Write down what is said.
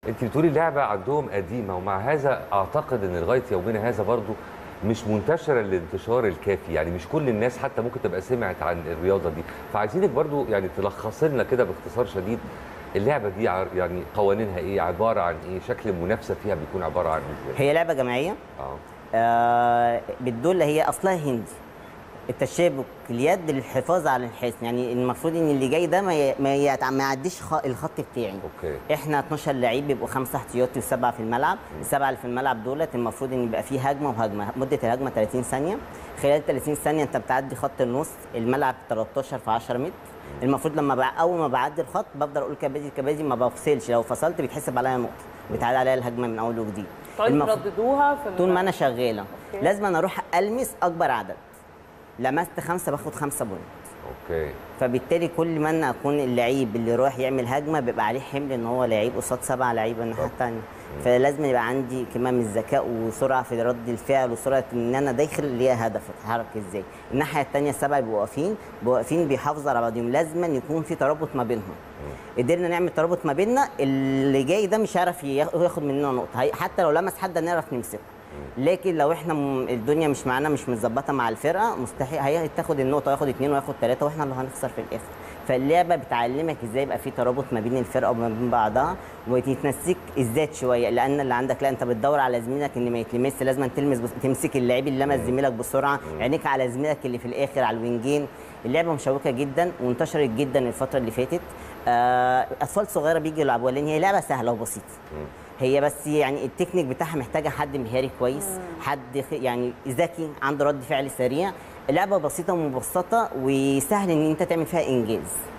انت بتقولي اللعبه عندهم قديمه ومع هذا اعتقد ان لغايه يومنا هذا برضو مش منتشره الانتشار الكافي يعني مش كل الناس حتى ممكن تبقى سمعت عن الرياضه دي فعايزينك برضو يعني تلخص لنا كده باختصار شديد اللعبه دي ع- يعني قوانينها ايه عباره عن ايه شكل المنافسه فيها بيكون عباره عن ازاي هي لعبه جماعيه اه آه بتدل هي اصلها هندي التشابك اليد للحفاظ على الحصن يعني المفروض ان اللي جاي ده ما ي- ما يع- ما يعديش خ- الخط بتاعي اوكي احنا 12 لعيب بيبقوا خمسه احتياطي وسبعه في الملعب السبعه اللي في الملعب دولت المفروض ان يبقى فيه هجمه وهجمه مده الهجمه 30 ثانيه خلال 30 ثانيه انت بتعدي خط النص الملعب 13 في 10 متر المفروض لما بع... اول ما بعدي الخط بفضل اقول كبادي كبادي ما بفصلش لو فصلت بيتحسب عليا نقطه بيتعاد عليا الهجمه من اول وجديد تقعدوا المفروض- ترددوها في طول ما انا شغاله أوكي. لازم انا اروح المس اكبر عدد لمست خمسه باخد خمسه بوينت اوكي فبالتالي كل ما انا اكون اللعيب اللي رايح يعمل هجمه بيبقى عليه حمل ان هو لعيب قصاد سبعه لعيبه الناحيه الثانيه فلازم يبقى عندي كمان من الذكاء وسرعه في رد الفعل وسرعه ان انا داخل ليها هدف اتحرك ازاي الناحيه الثانيه السبعه بيبقوا واقفين بيبقوا واقفين بيحافظوا على بعضهم لازم يكون في ترابط ما بينهم قدرنا نعمل ترابط ما بيننا اللي جاي ده مش هيعرف ياخ- ياخد مننا نقطه هي- حتى لو لمس حد نعرف نمسكه لكن لو احنا م... الدنيا مش معانا مش متظبطه مع الفرقه مستحيل هي تاخد النقطه وياخد اثنين وياخد ثلاثه واحنا اللي هنخسر في الاخر فاللعبه بتعلمك ازاي يبقى في ترابط ما بين الفرقه وما بين بعضها وتتنسيك الذات شويه لان اللي عندك لا انت بتدور على زميلك ان ما يتلمس لازم تلمس بس... تمسك اللعيب اللي لمس زميلك بسرعه عينيك على زميلك اللي في الاخر على الوينجين اللعبه مشوقه جدا وانتشرت جدا الفتره اللي فاتت آه، اطفال صغيره بيجوا يلعبوها لان هي لعبه سهله وبسيطه هي بس يعني التكنيك بتاعها محتاجه حد مهاري كويس حد خ- يعني ذكي عنده رد فعل سريع لعبه بسيطه ومبسطه وسهل ان انت تعمل فيها انجاز